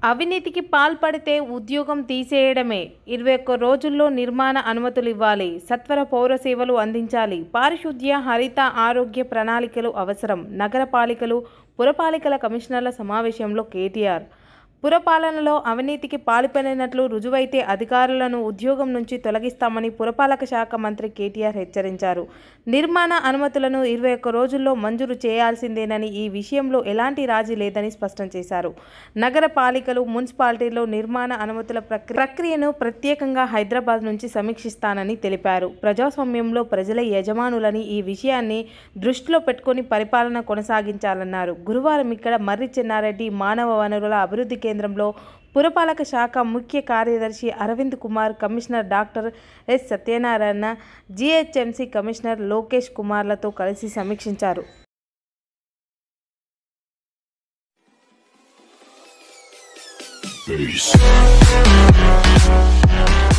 అవినీతికి పాల్పడితే ఉద్యోగం తీసేయడమే ఇరవై ఒక్క రోజుల్లో నిర్మాణ అనుమతులు ఇవ్వాలి సత్వర పౌర సేవలు అందించాలి పారిశుద్ధ్య హరిత ఆరోగ్య ప్రణాళికలు అవసరం నగరపాలికలు పురపాలికల కమిషనర్ల సమావేశంలో కేటీఆర్ పురపాలనలో అవినీతికి పాల్పడినట్లు రుజువైతే అధికారులను ఉద్యోగం నుంచి తొలగిస్తామని పురపాలక శాఖ మంత్రి కేటీఆర్ హెచ్చరించారు నిర్మాణ అనుమతులను ఇరవై ఒక్క రోజుల్లో మంజూరు చేయాల్సిందేనని ఈ విషయంలో ఎలాంటి రాజీ లేదని స్పష్టం చేశారు నగర పాలికలు మున్సిపాలిటీలో నిర్మాణ అనుమతుల ప్రక్రి- ప్రక్రియను ప్రత్యేకంగా హైదరాబాద్ నుంచి సమీక్షిస్తానని తెలిపారు ప్రజాస్వామ్యంలో ప్రజల యజమానులని ఈ విషయాన్ని దృష్టిలో పెట్టుకొని పరిపాలన కొనసాగించాలన్నారు గురువారం ఇక్కడ మర్రి చెన్నారెడ్డి మానవ వనరుల అభివృద్ధి కేంద్రంలో పురపాలక శాఖ ముఖ్య కార్యదర్శి Arvind Kumar commissioner doctor S Satyanarayana GHMC commissioner Lokesh కుమార్లతో కలిసి సమీక్షించారు Peace.